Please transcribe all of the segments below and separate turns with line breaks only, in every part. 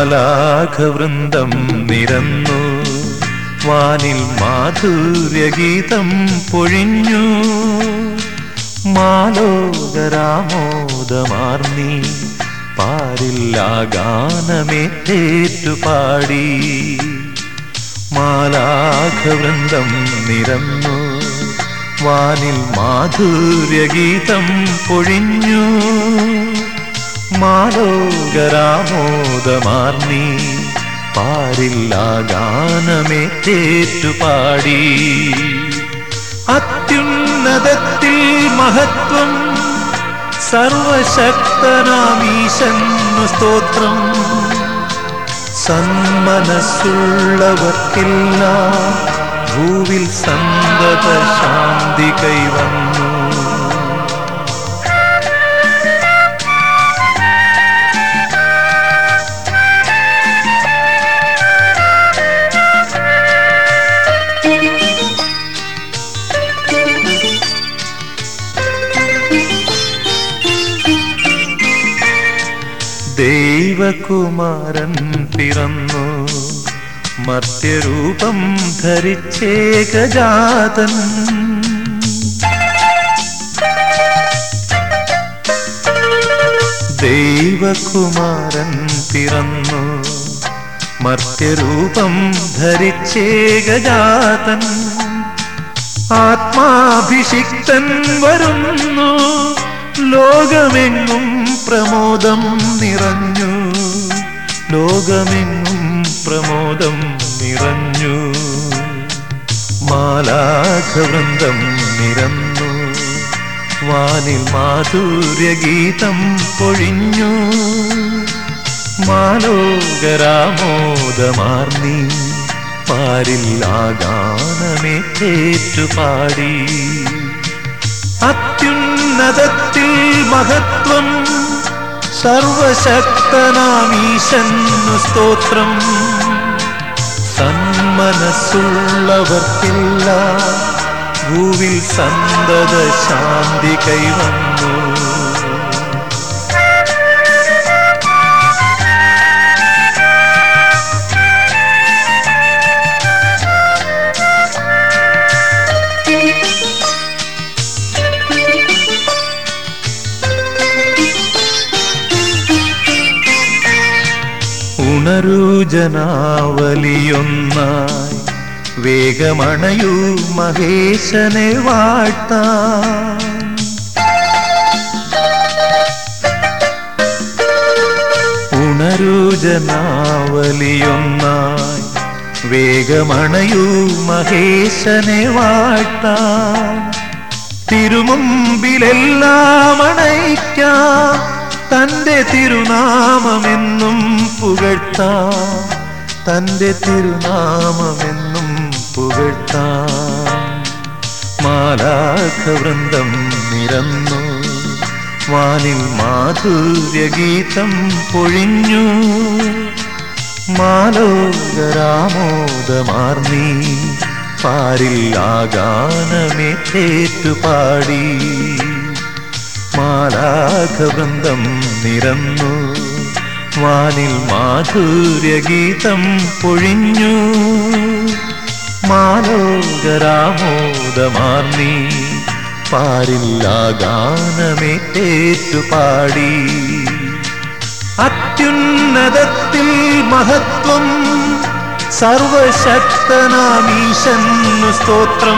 മാലാഘവൃന്ദം നിരന്നു വാനിൽ മാധുര്യഗീതം പൊഴിഞ്ഞു മാലോകരാമോദമാർന്നി പാരില്ലാഗാനമേറ്റേറ്റുപാടി മാലാഘവൃന്ദം നിരന്നു വാനിൽ മാധുര്യഗീതം പൊഴിഞ്ഞു മാലോകരാമോദമാർന്നി പാരില്ലാഗാനമേറ്റേറ്റുപാടി അത്യുന്നതത്തിൽ മഹത്വം സർവശക്തനാമീശന്നു സ്തോത്രം സന്മനസ്സുള്ളവർക്കെല്ലാം ഭൂവിൽ സന്തത ശാന്തി കൈവന്നു ദൈവകുമാരൻ പിറന്നു മർത്യരൂപം ധരിച്ചേകജാതൻ ദൈവകുമാരൻ പിറന്നു മർത്യരൂപം ധരിച്ചേകജാതൻ ആത്മാഭിഷിക്തൻ വരുന്നു ലോകമെങ്ങും പ്രമോദം നിറഞ്ഞു ലോകമെങ്ങും പ്രമോദം നിറഞ്ഞു മാലാഘവൃന്ദം നിരന്നു വാനിൽ മാധുര്യഗീതം പൊഴിഞ്ഞു മാലോകരാമോദമാർന്നി പാരില്ലാഗാനമേറ്റേറ്റുപാടി അത്യുന്നതത്തിൽ മഹത്വം സർവശക്തനാമീശന്നു സ്തോത്രം സന്മനസ്സുള്ളവർക്കെല്ലാം ഭൂവിൽ സന്തത ശാന്തി കൈവന്നു ഉണരൂ ജനാവലിയൊന്നായി വേഗമണയൂ മഹേശനെ വാഴ്ത്താം ഉണരൂ ജനാവലിയൊന്നായി വേഗമണയൂ മഹേശനെ വാഴ്ത്താം തിരുമുമ്പിലെല്ലാം അണയ്ക്കാം തന്റെ തിരുനാമമെന്നും പുകഴ്ത്താം തന്റെ തിരുനാമമെന്നും പുകഴ്ത്താം മാലാഖവൃന്ദം നിരന്നു വാനിൽ മാധുര്യഗീതം പൊഴിഞ്ഞു മാലോകരാമോദമാർന്നി പാരിൽ ആഗാനമേറ്റേറ്റുപാടി മാലാഖവൃന്ദം നിരന്നു വാനിൽ മാധുര്യഗീതം പൊഴിഞ്ഞു മാലോകരാമോദമാർന്നി പാരിൽ ആഗാനമേറ്റേറ്റുപാടി അത്യുന്നതത്തിൽ മഹത്വം സർവശക്തനാമീശന്നു സ്തോത്രം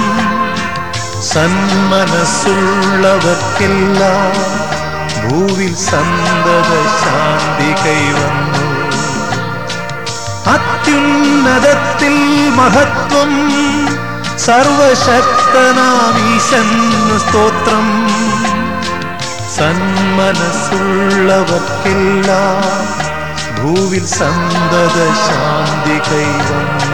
സന്മനസ്സുള്ളവർക്കെല്ലാം ഭൂവിൽ സന്തത ശാന്തി കൈവന്നു അത്യുന്നതത്തിൽ മഹത്വം സർവശക്തനാമീശന്നു സ്തോത്രം സന്മനസ്സുള്ളവർക്കെല്ലാം ഭൂവിൽ സന്തത ശാന്തി കൈവന്നു